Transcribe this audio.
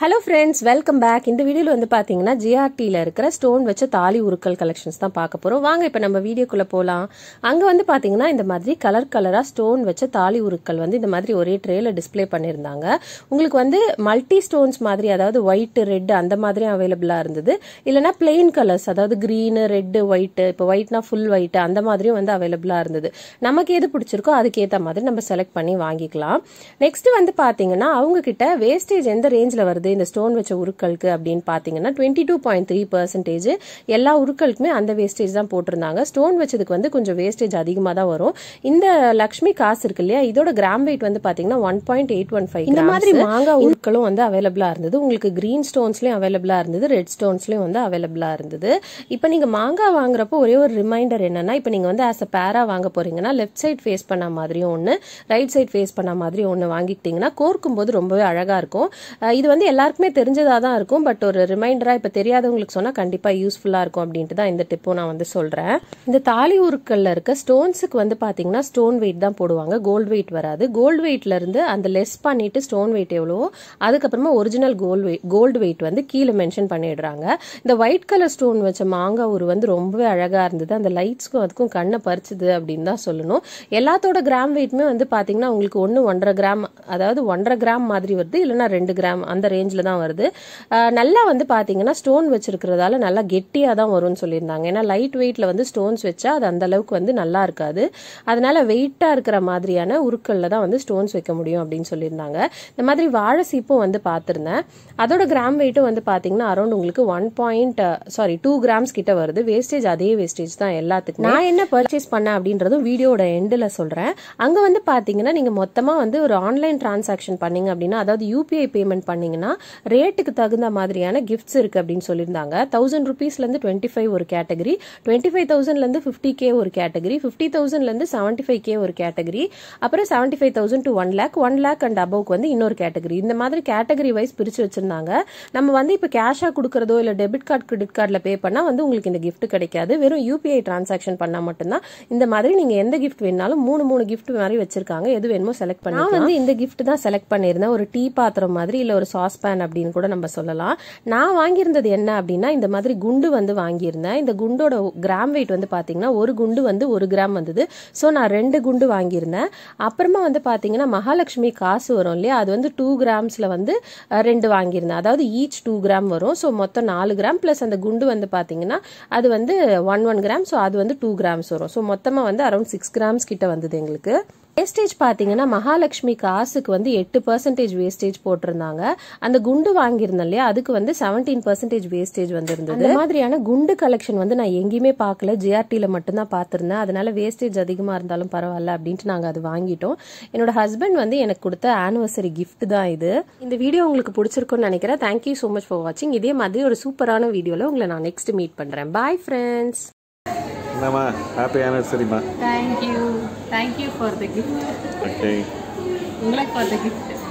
Hello friends welcome back இந்த வீடியோவில் வந்து பார்த்தீங்கன்னா ஜிஆர்டியில் இருக்கிற ஸ்டோன் வச்ச தாலி உருக்கல் கலெக்ஷன்ஸ் தான் பார்க்க போகிறோம் வாங்க இப்போ நம்ம வீடியோக்குள்ளே போகலாம் அங்கே வந்து பார்த்தீங்கன்னா இந்த மாதிரி கலர் கலராக ஸ்டோன் வச்ச தாலி உருக்கல் வந்து இந்த மாதிரி ஒரே ட்ரேல டிஸ்ப்ளே பண்ணியிருந்தாங்க உங்களுக்கு வந்து மல்டி ஸ்டோன்ஸ் மாதிரி அதாவது ஒயிட் ரெட் அந்த மாதிரி அவைலபிளாக இருந்தது இல்லைனா பிளெயின் கலர்ஸ் அதாவது க்ரீனு ரெட்டு ஒயிட்டு இப்போ ஒயிட்னா ஃபுல் ஒயிட் அந்த மாதிரியும் வந்து அவைலபிளாக இருந்தது நமக்கு எது பிடிச்சிருக்கோ அதுக்கேற்ற மாதிரி நம்ம செலக்ட் பண்ணி வாங்கிக்கலாம் நெக்ஸ்ட் வந்து பார்த்தீங்கன்னா அவங்க கிட்ட வேஸ்டேஜ் எந்த ரேஞ்சில் வருது இந்த ஸ்டோன் வச்ச உருக்களுக்கு அப்படின்னு பார்த்தீங்கன்னா twenty two point three percentage எல்லா உருக்களுக்குமே அந்த வேஸ்டேஜ் தான் போட்டிருந்தாங்க ஸ்டோன் வச்சதுக்கு வந்து கொஞ்சம் வேஸ்டேஜ் அதிகமாக தான் வரும் இந்த லக்ஷ்மி காசு இருக்கு இல்லையா இதோட கிராம் வெயிட் வந்து பார்த்தீங்கன்னா one point eight one five இந்த மாதிரி மாங்காய் உருக்களும் வந்து அவைலபிளாக இருந்தது உங்களுக்கு கிரீன் ஸ்டோன்ஸ்லையும் அவைலபிளாக இருந்தது ரெட் ஸ்டோன்ஸ்லையும் வந்து அவைலபிளாக இருந்தது இப்போ நீங்கள் மாங்காய் வாங்குறப்போ ஒரே ஒரு ரிமைண்டர் என்னன்னா இப்போ நீங்கள் வந்து ஆஸ் அ பேரா வாங்க போறீங்கன்னா லெஃப்ட் சைட் ஃபேஸ் பண்ண மாதிரியும் ஒன்று ரைட் சைட் ஃபேஸ் பண்ண மாதிரி ஒன்று வாங்கிக்கிட்டிங்கன்னா கோர்க்கும் போது ரொம்பவே அழகாக இருக்கும் அஹ் இது வந்து எல்லாருக்குமே தெரிஞ்சதாக தான் இருக்கும் பட் ஒரு ரிமைண்டராக இப்போ தெரியாதவங்களுக்கு சொன்னால் கண்டிப்பாக யூஸ்ஃபுல்லாக இருக்கும் அப்படின்ட்டு தான் இந்த டிப்பும் நான் வந்து சொல்கிறேன் இந்த தாலி உருக்கல்ல இருக்க ஸ்டோன்ஸுக்கு வந்து பார்த்தீங்கன்னா ஸ்டோன் வெயிட் தான் போடுவாங்க கோல்டு வெயிட் வராது கோல்டு வெயிட்ல இருந்து அந்த லெஸ் பண்ணிட்டு ஸ்டோன் வெயிட் எவ்வளவோ அதுக்கப்புறமா original gold weight gold weight வந்து கீழே மென்ஷன் பண்ணிடுறாங்க இந்த ஒயிட் கலர் ஸ்டோன் வச்ச மாங்காய் ஒரு வந்து ரொம்பவே அழகாக இருந்தது அந்த லைட்ஸ்க்கும் அதுக்கும் கண்ணை பறிச்சுது அப்படின்னு தான் சொல்லணும் எல்லாத்தோட கிராம் வெயிட்டுமே வந்து பார்த்தீங்கன்னா உங்களுக்கு ஒன்று ஒன்றரை கிராம் அதாவது ஒன்றரை கிராம் மாதிரி வருது இல்லைன்னா ரெண்டு கிராம் அந்த ரேஞ்சில் தான் வருது அஹ் நல்லா வந்து பார்த்தீங்கன்னா ஸ்டோன் வச்சிருக்கிறதால நல்லா கெட்டியாக தான் வரும்னு சொல்லியிருந்தாங்க ஏன்னா லைட் வெயிட்ல வந்து ஸ்டோன்ஸ் வச்சா அது அந்த அளவுக்கு வந்து நல்லா இருக்காது அதனால வெயிட்டாக இருக்கிற மாதிரியான உருக்கல்ல தான் வந்து ஸ்டோன்ஸ் வைக்க முடியும் அப்படின்னு சொல்லியிருந்தாங்க இந்த மாதிரி வாழை சீப்பும் வந்து பார்த்துருந்தேன் அதோட கிராம் வெயிட்டும் வந்து பார்த்தீங்கன்னா அரௌண்ட் உங்களுக்கு one point sorry two grams கிட்ட வருது வேஸ்டேஜ் அதே வேஸ்டேஜ் தான் எல்லாத்துக்கும் நான் என்ன பர்ச்சேஸ் பண்ணேன் அப்படின்றதும் வீடியோட எண்டில் சொல்கிறேன் அங்கே வந்து பார்த்தீங்கன்னா நீங்கள் மொத்தமாக வந்து ஒரு ஆன்லைன் டிரான்சாக்ஷன் பண்ணீங்க அப்படின்னா அதாவது யூபிஐ பேமெண்ட் பண்ணீங்கன்னா ரேட்டுக்கு தகுந்த மாதிரியான கிஃப்ட்ஸ் இருக்கு அப்படின்னு சொல்லியிருந்தாங்க தௌசண்ட் ருபீஸ்லேருந்து டுவெண்ட்டி ஃபைவ் ஒரு கேட்டகரி டுவெண்ட்டி ஃபைவ் தௌசண்ட்லேருந்து ஃபிஃப்டி கே ஒரு கேட்டகரி ஃபிஃப்டி தௌசண்ட்லேருந்து செவன்ட்டி ஃபைவ் கே ஒரு கேட்டகரி அப்புறம் seventy five thousand to one lakh one lakh and அபவுக்கு வந்து இன்னொரு கேட்டகரி இந்த மாதிரி கேட்டகரி வைஸ் பிரிச்சு வச்சிருந்தாங்க நம்ம வந்து இப்போ கேஷாக கொடுக்குறதோ இல்லை டெபிட் கார்டு கிரெடிட் கார்டில் பே பண்ணால் வந்து உங்களுக்கு இந்த gift கிடைக்காது வெறும் யூபிஐ டிரான்சாக்ஷன் பண்ணால் மட்டும்தான் இந்த மாதிரி நீங்கள் எந்த கிஃப்ட் வேணாலும் மூணு மூணு gift மாதிரி வச்சிருக்காங்க எது வேணுமோ செலக்ட் பண்ணி நான் வந்து இந்த gift தான் செலக்ட் பண்ணியிருந்தேன் ஒரு டீ பாத்திரம் மாதிரி இல்லை ஒரு சாஸ் பேன் அப்படின்னு கூட நம்ம சொல்லலாம் நான் வாங்கியிருந்தது என்ன அப்படின்னா இந்த மாதிரி குண்டு வந்து வாங்கியிருந்தேன் இந்த குண்டோட கிராம் வெயிட் வந்து பார்த்தீங்கன்னா ஒரு குண்டு வந்து ஒரு கிராம் வந்தது ஸோ நான் ரெண்டு குண்டு வாங்கியிருந்தேன் அப்புறமா வந்து பார்த்தீங்கன்னா மகாலட்சுமி காசு வரும் இல்லையா அது வந்து டூ கிராம்ஸில் வந்து அஹ், ரெண்டு வாங்கியிருந்தேன் அதாவது ஈச் டூ கிராம் வரும் ஸோ மொத்தம் நாலு கிராம் ப்ளஸ் அந்த குண்டு வந்து பார்த்தீங்கன்னா அது வந்து ஒன் ஒன் கிராம் ஸோ அது வந்து டூ கிராம்ஸ் வரும் ஸோ மொத்தமாக வந்து அரௌண்ட் சிக்ஸ் கிராம்ஸ் கிட்ட வந்தது எங்களுக்கு வேஸ்டேஜ் பார்த்தீங்கன்னா மகாலட்சுமி காசுக்கு வந்து எட்டு பர்சன்டேஜ் வேஸ்டேஜ் போட்டிருந்தாங்க அந்த குண்டு வாங்கியிருந்தேன் இல்லையா அதுக்கு வந்து செவன்டீன் பர்சன்டேஜ் வேஸ்டேஜ் வந்திருந்தது அந்த மாதிரியான குண்டு கலெக்ஷன் வந்து நான் எங்கேயுமே பார்க்கல ஜிஆர்டியில் மட்டும்தான் பார்த்துருந்தேன் அதனால வேஸ்டேஜ் அதிகமாக இருந்தாலும் பரவாயில்ல அப்படின்ட்டு நாங்கள் அது வாங்கிட்டோம் என்னோட ஹஸ்பண்ட் வந்து எனக்கு கொடுத்த ஆனிவர்சரி gift தான் இது இந்த வீடியோ உங்களுக்கு பிடிச்சிருக்கும்னு நினைக்கிறேன் தேங்க்யூ ஸோ மச் ஃபார் வாட்சிங் இதே மாதிரி ஒரு சூப்பரான வீடியோவில் உங்களை நான் நெக்ஸ்ட் மீட் பண்ணுறேன் பாய் ஃப்ரெண்ட்ஸ் என்னம்மா ஹாப்பி ஆனிவர்சரிம்மா Thank you. Thank you for the gift. Okay உங்களுக்கு for the gift.